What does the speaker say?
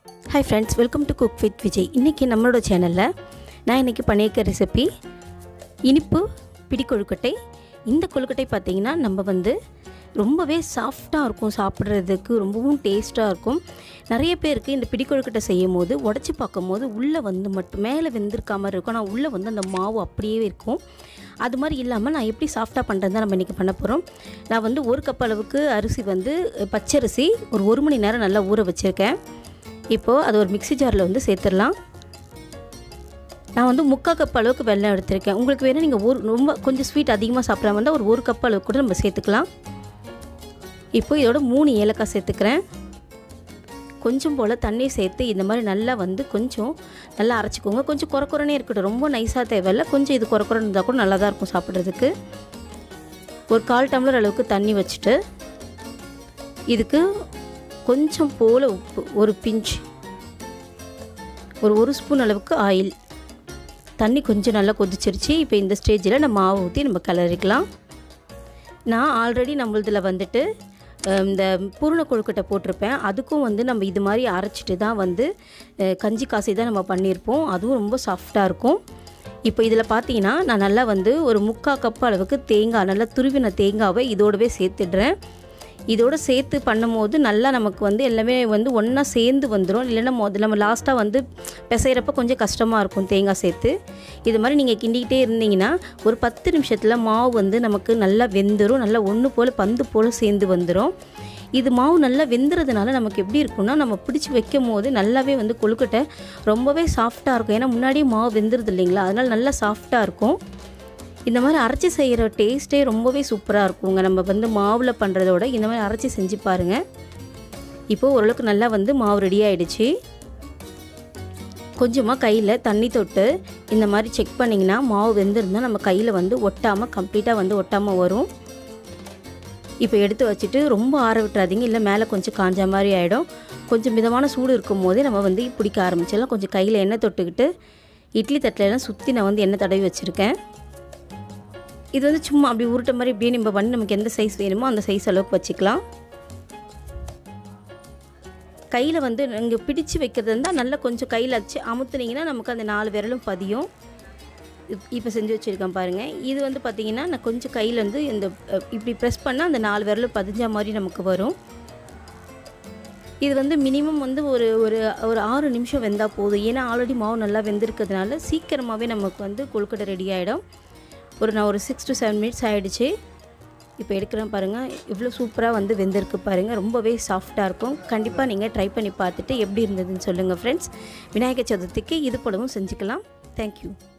hi friends welcome to cook with Vijay இன்றைக்கி நம்மளோட சேனலில் நான் இன்றைக்கி பண்ணியிருக்க ரெசிபி இனிப்பு பிடி கொழுக்கட்டை இந்த கொழுக்கட்டை பார்த்திங்கன்னா நம்ம வந்து ரொம்பவே சாஃப்டாக இருக்கும் சாப்பிட்றதுக்கு ரொம்பவும் டேஸ்ட்டாக இருக்கும் நிறைய பேருக்கு இந்த பிடி கொழுக்கட்டை செய்யும் போது உடச்சி பார்க்கும் போது உள்ளே வந்து மட்டும் மேலே வெந்திருக்க மாதிரி இருக்கும் ஆனால் உள்ளே வந்து அந்த மாவு அப்படியே இருக்கும் அது மாதிரி இல்லாமல் நான் எப்படி சாஃப்டாக பண்ணுறது தான் நம்ம இன்றைக்கி பண்ண போகிறோம் நான் வந்து ஒரு கப் அளவுக்கு அரிசி வந்து பச்சரிசி ஒரு ஒரு மணி நேரம் நல்லா ஊற வச்சுருக்கேன் இப்போது அது ஒரு மிக்ஸி ஜாரில் வந்து சேர்த்துடலாம் நான் வந்து முக்கால் கப் அளவுக்கு வெல்லம் எடுத்திருக்கேன் உங்களுக்கு வேணால் நீங்கள் ஒரு ரொம்ப கொஞ்சம் ஸ்வீட் அதிகமாக சாப்பிட்ற வந்தால் ஒரு ஒரு கப் அளவுக்கு கூட நம்ம சேர்த்துக்கலாம் இப்போ இதோட மூணு ஏலக்காய் சேர்த்துக்கிறேன் கொஞ்சம் போல் தண்ணி சேர்த்து இந்த மாதிரி நல்லா வந்து கொஞ்சம் நல்லா அரைச்சிக்கோங்க கொஞ்சம் குறை குறைனே இருக்கட்டும் ரொம்ப நைஸாக தேவையில்ல கொஞ்சம் இது குறை குறைன்னு இருந்தால் கூட நல்லா தான் இருக்கும் சாப்பிட்றதுக்கு ஒரு கால் டம்ளர் அளவுக்கு தண்ணி வச்சுட்டு இதுக்கு கொஞ்சம் போல் உப்பு ஒரு பிஞ்ச் ஒரு ஒரு ஸ்பூன் அளவுக்கு ஆயில் தண்ணி கொஞ்சம் நல்லா கொதிச்சிருச்சு இப்போ இந்த ஸ்டேஜில் நம்ம மாவு ஊற்றி நம்ம கிளறிக்கலாம் நான் ஆல்ரெடி நம்மளதில் வந்துட்டு இந்த பூரண கொழுக்கட்டை போட்டிருப்பேன் அதுக்கும் வந்து நம்ம இது மாதிரி அரைச்சிட்டு தான் வந்து கஞ்சி காசி தான் நம்ம பண்ணியிருப்போம் அதுவும் ரொம்ப சாஃப்டாக இருக்கும் இப்போ இதில் பார்த்தீங்கன்னா நான் நல்லா வந்து ஒரு முக்கால் கப் அளவுக்கு தேங்காய் நல்லா துருவின தேங்காவை இதோடவே சேர்த்துடுறேன் இதோடு சேர்த்து பண்ணும்போது நல்லா நமக்கு வந்து எல்லாமே வந்து ஒன்றா சேர்ந்து வந்துடும் இல்லைன்னா முதல்ல நம்ம லாஸ்ட்டாக வந்து பிசைகிறப்ப கொஞ்சம் கஷ்டமாக இருக்கும் தேங்காய் சேர்த்து இது மாதிரி நீங்கள் கிண்டிக்கிட்டே இருந்தீங்கன்னா ஒரு பத்து நிமிஷத்தில் மாவு வந்து நமக்கு நல்லா வெந்துடும் நல்லா ஒன்று போல் பந்து போல் சேர்ந்து வந்துடும் இது மாவு நல்லா வெந்துறதுனால நமக்கு எப்படி இருக்கும்னா நம்ம பிடிச்சி வைக்கும் போது நல்லாவே வந்து கொழுக்கட்டை ரொம்பவே சாஃப்டாக இருக்கும் ஏன்னா முன்னாடியே மாவு வெந்துருது இல்லைங்களா அதனால் நல்லா சாஃப்டாக இருக்கும் இந்த மாதிரி அரைச்சி செய்கிற டேஸ்ட்டே ரொம்பவே சூப்பராக இருக்குங்க நம்ம வந்து மாவில் பண்ணுறதோட இந்த மாதிரி அரைச்சி செஞ்சு பாருங்கள் இப்போது ஓரளவுக்கு நல்லா வந்து மாவு ரெடி ஆகிடுச்சு கொஞ்சமாக கையில் தண்ணி தொட்டு இந்த மாதிரி செக் பண்ணிங்கன்னா மாவு வெந்திருந்தால் நம்ம கையில் வந்து ஒட்டாமல் கம்ப்ளீட்டாக வந்து ஒட்டாமல் வரும் இப்போ எடுத்து வச்சுட்டு ரொம்ப ஆற விட்டுறாதீங்க இல்லை மேலே கொஞ்சம் காஞ்ச மாதிரி ஆகிடும் கொஞ்சம் மிதமான சூடு இருக்கும் போதே நம்ம வந்து பிடிக்க ஆரம்பிச்சிடலாம் கொஞ்சம் கையில் எண்ணெய் தொட்டுக்கிட்டு இட்லி தட்டிலலாம் சுற்றி நான் வந்து எண்ணெய் தடவி வச்சுருக்கேன் இது வந்து சும்மா அப்படி உருட்ட மாதிரி இப்படியே நம்ம பண்ணி நமக்கு எந்த சைஸ் வேணுமோ அந்த சைஸ் அளவுக்கு வச்சுக்கலாம் கையில் வந்து நீங்கள் பிடிச்சு வைக்கிறது இருந்தால் நல்லா கொஞ்சம் கையில் வச்சு அமுத்துனீங்கன்னா நமக்கு அந்த நாலு விரலும் பதியும் இப்போ செஞ்சு வச்சுருக்கேன் பாருங்கள் இது வந்து பார்த்திங்கன்னா நான் கொஞ்சம் கையில் வந்து இந்த இப்படி ப்ரெஸ் பண்ணால் அந்த நாலு விரலும் பதிஞ்ச மாதிரி நமக்கு வரும் இது வந்து மினிமம் வந்து ஒரு ஒரு ஒரு ஆறு நிமிஷம் வெந்தால் போதும் ஏன்னா ஆல்ரெடி மாவு நல்லா வெந்திருக்கிறதுனால சீக்கிரமாகவே நமக்கு வந்து கொழுக்கட்டை ரெடி ஆகிடும் ஒரு நான் ஒரு சிக்ஸ் டு செவன் மினிட்ஸ் ஆகிடுச்சு இப்போ எடுக்கிறேன் பாருங்கள் இவ்வளோ சூப்பராக வந்து வெந்திருக்கு பாருங்கள் ரொம்பவே சாஃப்டாக இருக்கும் கண்டிப்பாக நீங்கள் ட்ரை பண்ணி பார்த்துட்டு எப்படி இருந்ததுன்னு சொல்லுங்கள் ஃப்ரெண்ட்ஸ் விநாயகர் சதுர்த்திக்கு இது போலவும் செஞ்சுக்கலாம் தேங்க்யூ